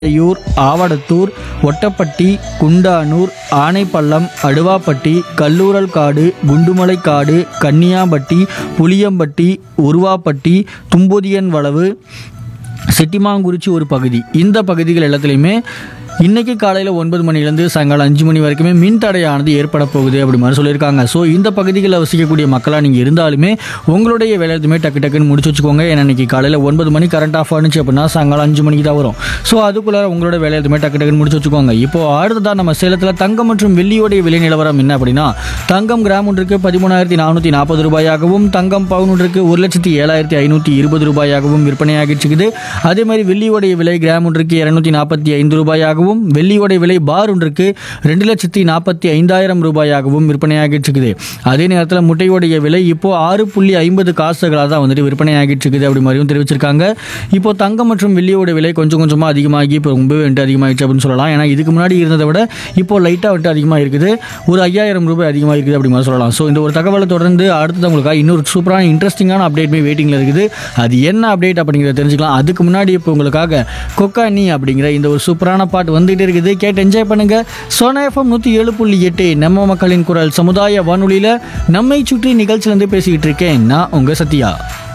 your Avadathur Ottappatti Kundanur Anaipallam Aduvappatti Kallooral காடு குண்டுமலை காடு கன்னியாம்பட்டி புளியம்பட்டி உருவாப்பட்டி தும்பொதியன் வளவு செட்டிமாங்குறிச்சி ஒரு பகுதி இந்த பகுதிகள் எல்லாத்துலேயுமே இன்னைக்கு காலையில் ஒன்பது மணிலேருந்து சாயங்காலம் அஞ்சு மணி வரைக்குமே மின் தடையானது ஏற்பட போகுது அப்படி மாதிரி சொல்லியிருக்காங்க ஸோ இந்த பகுதிகளில் வசிக்கக்கூடிய மக்களாக நீங்கள் இருந்தாலுமே உங்களுடைய வேலை எதுவுமே டக்கு டக்குன்னு முடிச்சு வச்சுக்கோங்க ஏன்னா இன்னைக்கு காலையில் ஒன்பது மணி கரண்ட் ஆஃப் ஆனிச்சு அப்படின்னா சாயங்காலம் அஞ்சு மணிக்கு தான் வரும் ஸோ அதுக்குள்ளே உங்களோட வேலை எதுவுமே டக்கு டக்குன்னு முடிச்சு வச்சுக்கோங்க இப்போ அடுத்ததான் நம்ம சேலத்தில் தங்கம் மற்றும் வெள்ளியோடைய விலை நிலவரம் என்ன அப்படின்னா தங்கம் கிராம் ஒன்றுக்கு பதிமூணாயிரத்தி நானூற்றி நாற்பது ரூபாயாகவும் தங்கம் பவுன் ஒன்றுக்கு ஒரு லட்சத்தி ஏழாயிரத்தி ஐநூற்றி இருபது ரூபாயாகவும் விற்பனையாகிட்டு இருக்குது அதே மாதிரி வெள்ளியோடைய விலை கிராம் ஒன்றுக்கு இரநூத்தி நாற்பத்தி ஐந்து ரூபாயாகவும் வெள்ளியோடைய விலை பார் ஒன்றுக்கு ரெண்டு லட்சத்தி நாற்பத்தி ஐந்தாயிரம் ரூபாயாகவும் விற்பனையாகிட்டு இருக்குது அதே நேரத்தில் முட்டையோடைய விலை இப்போ ஆறு புள்ளி ஐம்பது காசுகளாக தான் வந்துட்டு விற்பனையாகிட்டு இருக்குது அப்படி மாதிரியும் தெரிவிச்சிருக்காங்க இப்போ தங்கம் மற்றும் வெள்ளியோட விலை கொஞ்சம் கொஞ்சமாக அதிகமாகி இப்போ ரொம்பவே வந்துட்டு அதிகமாகிடுச்சு அப்படின்னு சொல்லலாம் ஏன்னா இதுக்கு முன்னாடி இருந்ததை விட இப்போ லைட்டாக வந்துட்டு அதிகமாக இருக்குது ஒரு ஐயாயிரம் ரூபாய் அதிகமாக இருக்குது அப்படி மாதிரி சொல்லலாம் ஸோ இந்த ஒரு தகவலை தொடர்ந்து அடுத்தது உங்களுக்காக இன்னொரு சூப்பரான இன்ட்ரெஸ்டிங்கான அப்டேட் போய் வெயிட்டிங்கில் இருக்குது அது என்ன அப்டேட் அப்படிங்கிறத தெரிஞ்சுக்கலாம் அதுக்கு முன்னாடி இப்போ உங்களுக்காக கொக்கா நீ அப்படிங்கிற இந்த ஒரு சூப்பரான பாட்டு வந்துகிட்டே இருக்குது கேட்டு என்ஜாய் பண்ணுங்க சோனா எஃப்எம் நூற்றி ஏழு புள்ளி எட்டு நம்ம மக்களின் குரல் சமுதாய வானொலியில் நம்மை சுற்றி நிகழ்ச்சியிலேருந்து பேசிக்கிட்டு இருக்கேன் நான் உங்கள் சத்யா